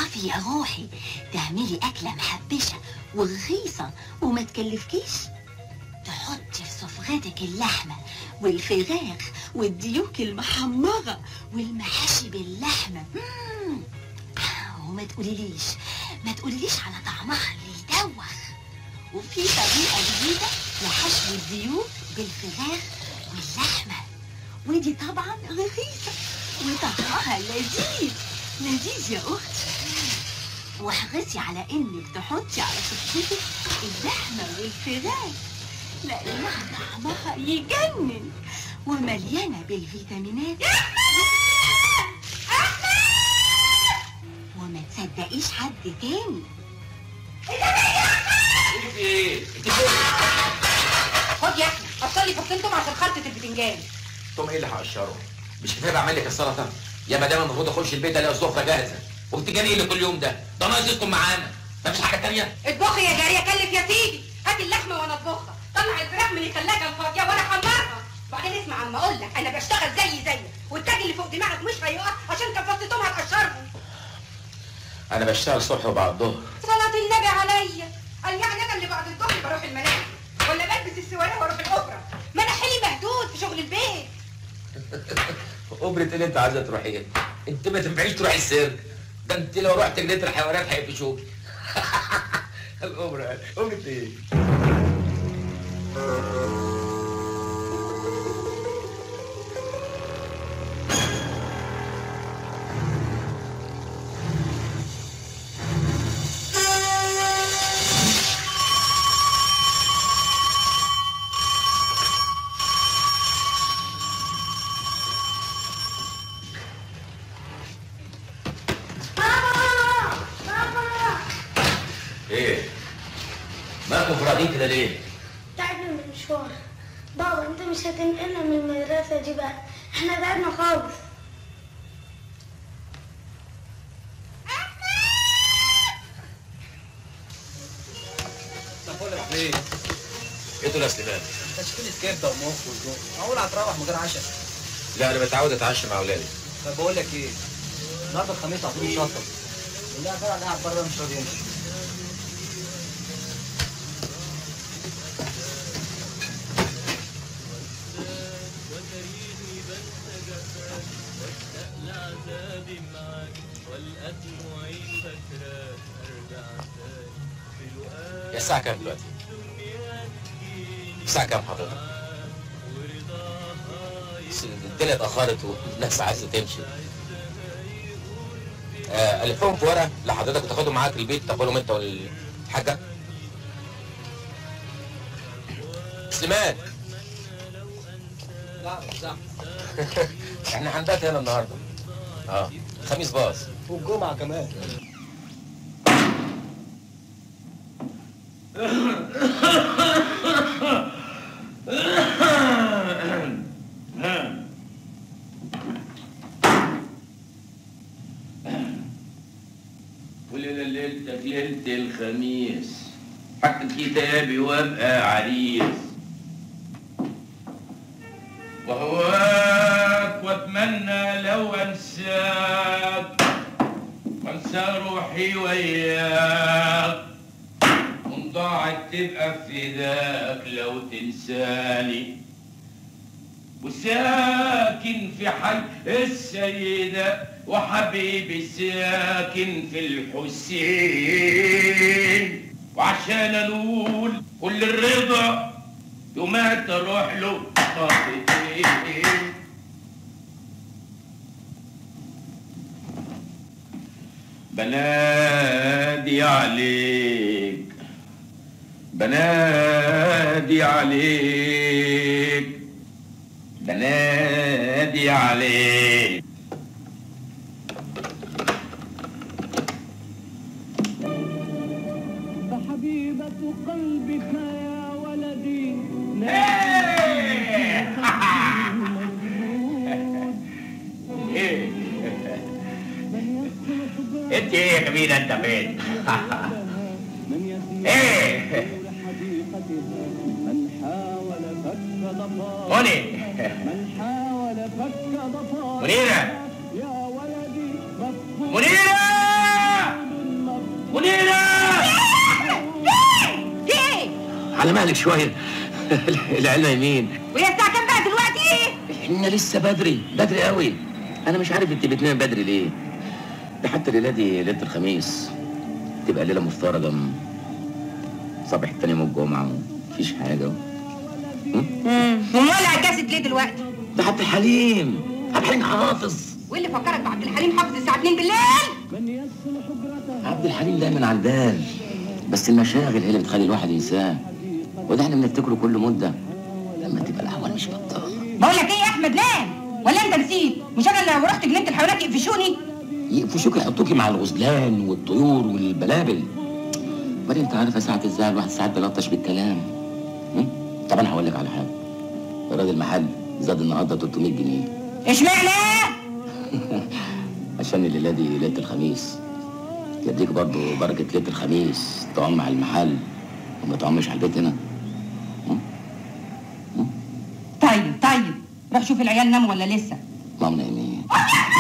تعرفي يا روحي تعملي أكلة محبشة ورخيصة وما تكلفكيش تحطي في سفرتك اللحمة والفراخ والديوك المحمرة والمحاشي باللحمة مم. وما تقوليليش ما تقوليليش على طعمها اللي يدوخ وفي طريقة جديدة لحشو الديوك بالفراخ واللحمة ودي طبعا رخيصة وطعمها لذيذ لذيذ يا أختي واحرصي على إنك تحطي على سفرتك اللحمة والفراخ لأنها طعمها يجنن ومليانة بالفيتامينات وما تصدقيش حد تاني ايه خد يا احمد قصلي فصين توم عشان خلطه البتنجان توم ايه اللي هقشره مش كفايه بعمل لك السلطه يا مدام المفروض اخش البيت الاقي السفره جاهزه وبتجاني ايه اللي كل يوم ده ده ناقص يسكن معانا مفيش حاجه تانية اطبخي يا جاريه كلف يا سيدي هات اللحمه وانا اطبخها طلع الفراخ من الثلاجه الفاضيه وانا احمرها بعدين اسمع عم اقول لك انا بشتغل زي زيك والتاج اللي فوق دماغك مش هيقع عشان كان فص توم هتقشرهم انا بشتغل الصبح وبعد الظهر صلاة النبي عليا قال يعني انا اللي بعد الظهر بروح الملاهي ولا بلبس السواري واروح الاوبرا ما انا حيلي مهدود في شغل البيت اوبرة اللي انت عايزه تروحي انت ما تنفعيش تروحي السيرك ده انت لو رحت جنينه الحيوانات هيقفشوكي الاوبرا اوبرة ايه ايه مالكم فرادين كده ليه تعبنا من المشوار بابا انت مش هتنقلنا من المدرسة دي بقى احنا تعبنا خالص تاكلك ليه؟ ايه دول يا سليمان تشكيلة كبدة ومخ وزوق معقول هتروح من غير عشاء لا انا متعود اتعشى مع اولادي طب بقول لك ايه؟ النهارده الخميس هتقولي شطب والله فعلا قاعد بره مش راضي يمشي يا الساعة كام دلوقتي؟ الساعة كام حضرتك؟ بس الدنيا اتأخرت والناس عايزة تمشي. آه ألفهم في ورقة لحضرتك وتاخدهم معاك البيت تاخدهم أنت والحاجة. سليمان لا صح احنا هنبات هنا النهارده. اه خميس باص. والجمعة كمان وليلة ليلتك ليلة الخميس حق كتابي وابقى عريس وهواك واتمنى لو انساك وانسى روحي وياك وان ضاعت تبقى في فداك لو تنساني وساكن في حي السيدة وحبيبي ساكن في الحسين وعشان انول كل الرضا يوم تروح له خطتين بنادي عليك بنادي عليك بنادي عليك فحبيبة قلبك يا ولدي ايه انت ايه يا جميلة انت فين ايه حديقتها من حاول فك ضفاف مني من حاول فك ضفاف منيرة يا ولدي مفقود منيرة على مهلك شويه العيال نايمين وهي الساعه كام بقى دلوقتي احنا لسه بدري بدري قوي انا مش عارف انت بتنام بدري ليه ده حتى الليله دي ليله الخميس تبقى ليله مفترجه م- صباح تاني يوم الجمعه مفيش حاجه ومولع الجسد ليه دلوقتي ده عبد الحليم عبد الحليم حافظ وايه اللي فكرك بعبد الحليم حافظ الساعه 2 بالليل عبد الحليم دايما على البال بس المشاغل هي اللي بتخلي الواحد ينساه وده احنا بنفتكره كل مده لما تبقى الاحوال مش بطاله بقول لك ايه يا احمد نام ولا انت نسيت مش انا لو رحت جنينه الحيوانات يقفشوني يقفشوك يحطوكي مع الغزلان والطيور والبلابل وبعدين انت عارفه ساعة ازاي الواحد ساعات بيلطش بالكلام م? طب انا هقول لك على حاجه ايراد المحل زاد النهارده 300 جنيه اشمعنى عشان الليله دي ليله الخميس يديك برضه بركه ليله الخميس طعم مع المحل وما طعمش على البيت هنا طيب طيب روح شوف العيال ناموا ولا لسه مام نايمين